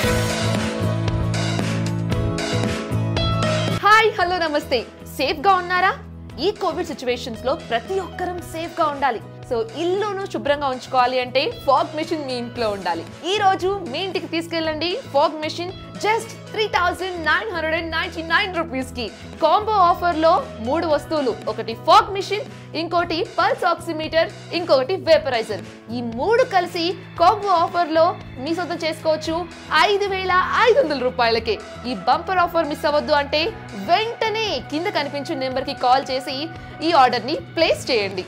hi hello నమస్తే safe గా ఉన్నారా ఈ కోవిడ్ సిచ్యువేషన్స్ లో ప్రతి ఒక్కరం సేఫ్ గా ఉండాలి సో ఇల్లును శుభ్రంగా ఉంచుకోవాలి అంటే ఫాగ్ మెషిన్ మీ ఇంట్లో ఉండాలి ఈ రోజు మీ ఇంటికి తీసుకెళ్ళండి fog machine just three thousand nine hundred and ninety nine rupees కి కాంబో ఆఫర్ లో మూడు వస్తువులు ఒకటి ఫాగ్ మెషిన్ ఇంకోటి పల్స్ ఆక్సిమీటర్ ఇంకొకటి వేపరైజర్ ఈ మూడు కలిసి కాంబో ఆఫర్ లో మీ సొంతం చేసుకోవచ్చు ఐదు వేల ఐదు వందల రూపాయలకే ఈ బంపర్ ఆఫర్ మిస్ అవ్వద్దు అంటే వెంటనే కింద కనిపించే నెంబర్ కి కాల్ చేసి ఈ ఆర్డర్ ని ప్లేస్ చేయండి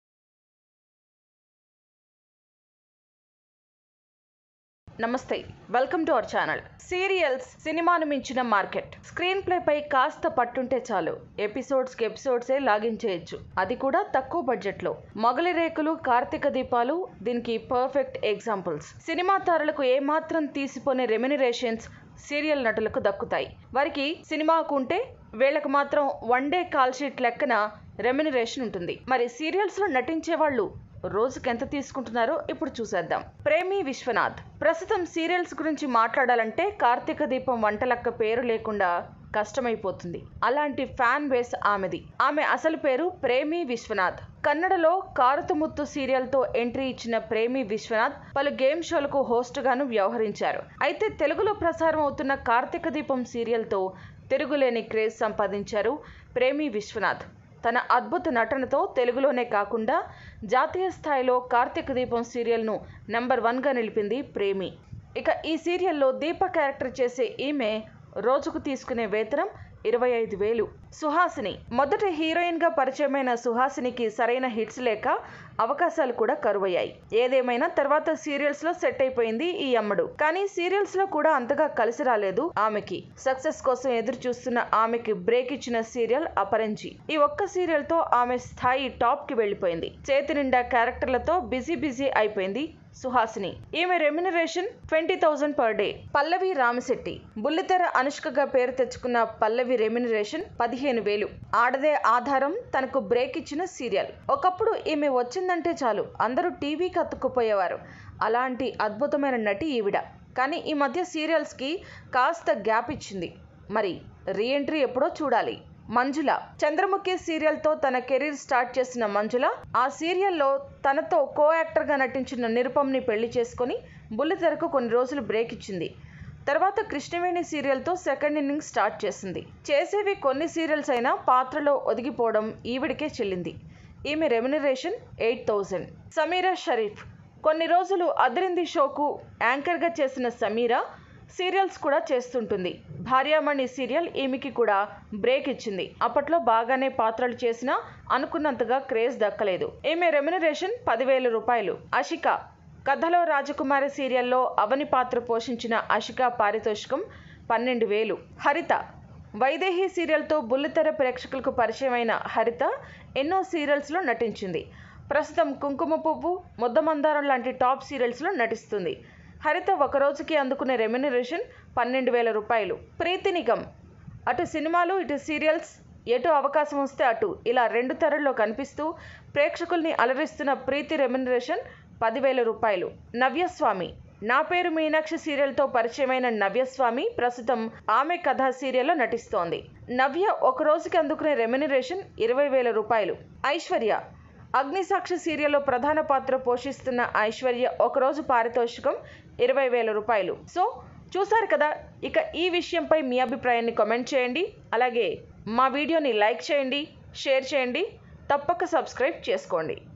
నమస్తే welcome to our channel serials సినిమాను మించిన మార్కెట్ స్క్రీన్ ప్లే పై కాస్త పట్టుంటే చాలు ఎపిసోడ్స్ కి ఎపిసోడ్సే లాగిన్ చేయొచ్చు అది కూడా తక్కువ బడ్జెట్ లో మొగలి రేకులు కార్తీక దీపాలు దీనికి పర్ఫెక్ట్ ఎగ్జాంపుల్స్ సినిమా తారలకు ఏమాత్రం తీసిపోని రెమ్యునరేషన్స్ సీరియల్ నటులకు దక్కుతాయి వారికి సినిమాకు ఉంటే వీళ్ళకి మాత్రం వన్ డే కాల్ షీట్ లెక్కన రెమ్యునరేషన్ ఉంటుంది మరి సీరియల్స్ లో నటించే వాళ్ళు రోజుకి ఎంత తీసుకుంటున్నారో ఇప్పుడు చూసేద్దాం ప్రేమి విశ్వనాథ్ ప్రస్తుతం సీరియల్స్ గురించి మాట్లాడాలంటే కార్తీక దీపం వంటలక్క పేరు లేకుండా కష్టమైపోతుంది అలాంటి ఫ్యాన్ బేస్ ఆమెది ఆమె అసలు పేరు ప్రేమి విశ్వనాథ్ కన్నడలో కారుతుముత్తు సీరియల్తో ఎంట్రీ ఇచ్చిన ప్రేమి విశ్వనాథ్ పలు గేమ్ షోలకు హోస్ట్ గాను వ్యవహరించారు అయితే తెలుగులో ప్రసారం అవుతున్న కార్తీక దీపం సీరియల్తో తిరుగులేని క్రేజ్ సంపాదించారు ప్రేమి విశ్వనాథ్ తన అద్భుత నటనతో తెలుగులోనే కాకుండా జాతీయ స్థాయిలో కార్తీక దీపం సీరియల్ను నెంబర్ వన్గా నిలిపింది ప్రేమి ఇక ఈ సీరియల్లో దీప క్యారెక్టర్ చేసే ఈమె రోజుకు తీసుకునే వేతనం ఇరవై ఐదు వేలు సుహాసిని మొదట హీరోయిన్గా పరిచయమైన సుహాసినికి సరైన హిట్స్ లేక అవకాశాలు కూడా కరువయ్యాయి ఏదేమైనా తర్వాత సీరియల్స్ లో సెట్ అయిపోయింది ఈ అమ్మడు కానీ సీరియల్స్ లో కూడా అంతగా కలిసి రాలేదు ఆమెకి సక్సెస్ కోసం ఎదురు చూస్తున్న ఆమెకి బ్రేక్ ఇచ్చిన సీరియల్ అపరంజి ఈ ఒక్క సీరియల్ తో ఆమె స్థాయి టాప్ కి వెళ్ళిపోయింది చేతి నిండా క్యారెక్టర్లతో బిజీ బిజీ అయిపోయింది సుహాసిని ఈమె remuneration twenty thousand per day Pallavi Ramisetty బుల్లితెర అనుష్కగా పేరు తెచ్చుకున్న పల్లవి రెమ్యునరేషన్ పదిహేను వేలు ఆడదే ఆధారం తనకు బ్రేక్ ఇచ్చిన సీరియల్ ఒకప్పుడు ఈమె వచ్చిందంటే చాలు అందరూ టీవీకి అతుక్కుపోయేవారు అలాంటి అద్భుతమైన నటి ఈవిడ కానీ ఈ మధ్య సీరియల్స్కి కాస్త గ్యాప్ ఇచ్చింది మరి రీఎంట్రీ ఎప్పుడో చూడాలి మంజుల చంద్రముఖి సీరియల్తో తన కెరీర్ స్టార్ట్ చేసిన మంజుల ఆ సీరియల్లో తనతో కో యాక్టర్గా నటించిన నిరుపంని పెళ్లి చేసుకొని బుల్లితెరకు కొన్ని రోజులు బ్రేక్ ఇచ్చింది తర్వాత కృష్ణవేణి సీరియల్తో సెకండ్ ఇన్నింగ్ స్టార్ట్ చేసింది చేసేవి కొన్ని సీరియల్స్ అయినా పాత్రలో ఒదిగిపోవడం ఈవిడికే చెల్లింది ఈమె remuneration eight thousand Sameera Sharif కొన్ని రోజులు అదిరింది షోకు యాంకర్గా చేసిన సమీరా సీరియల్స్ కూడా చేస్తుంటుంది భార్యామణి సీరియల్ ఈమెకి కూడా బ్రేక్ ఇచ్చింది అప్పట్లో బాగానే పాత్రలు చేసినా అనుకున్నంతగా క్రేజ్ దక్కలేదు ఈమె రెమ్యునరేషన్ పదివేల రూపాయలు అషిక కథలో రాజకుమారి సీరియల్లో అవని పాత్ర పోషించిన అషిక పారితోషికం పన్నెండు వేలు హరిత వైదేహి సీరియల్తో బుల్లితెర ప్రేక్షకులకు పరిచయమైన హరిత ఎన్నో సీరియల్స్లో నటించింది ప్రస్తుతం కుంకుమ పువ్వు ముద్దమందారం లాంటి టాప్ సీరియల్స్లో నటిస్తుంది హరిత ఒక రోజుకి అందుకునే రెమ్యునరేషన్ పన్నెండు వేల రూపాయలు ప్రీతి నిగమ్ అటు సినిమాలు ఇటు సీరియల్స్ ఎటు అవకాశం వస్తే అటు ఇలా రెండు తెరల్లో కనిపిస్తూ ప్రేక్షకుల్ని అలరిస్తున్న ప్రీతి రెమ్యునరేషన్ పదివేల రూపాయలు నవ్యస్వామి నా పేరు మీనాక్షి సీరియల్తో పరిచయమైన నవ్యస్వామి ప్రస్తుతం ఆమె కథా సీరియల్లో నటిస్తోంది నవ్య ఒక రోజుకి అందుకునే రెమ్యునరేషన్ ఇరవై వేల రూపాయలు ఐశ్వర్య అగ్నిసాక్షి సీరియల్లో ప్రధాన పాత్ర పోషిస్తున్న ఐశ్వర్య ఒకరోజు పారితోషికం ఇరవై వేల రూపాయలు సో చూసారు కదా ఇక ఈ విషయంపై మీ అభిప్రాయాన్ని కామెంట్ చేయండి అలాగే మా వీడియోని లైక్ చేయండి షేర్ చేయండి తప్పక సబ్స్క్రైబ్ చేసుకోండి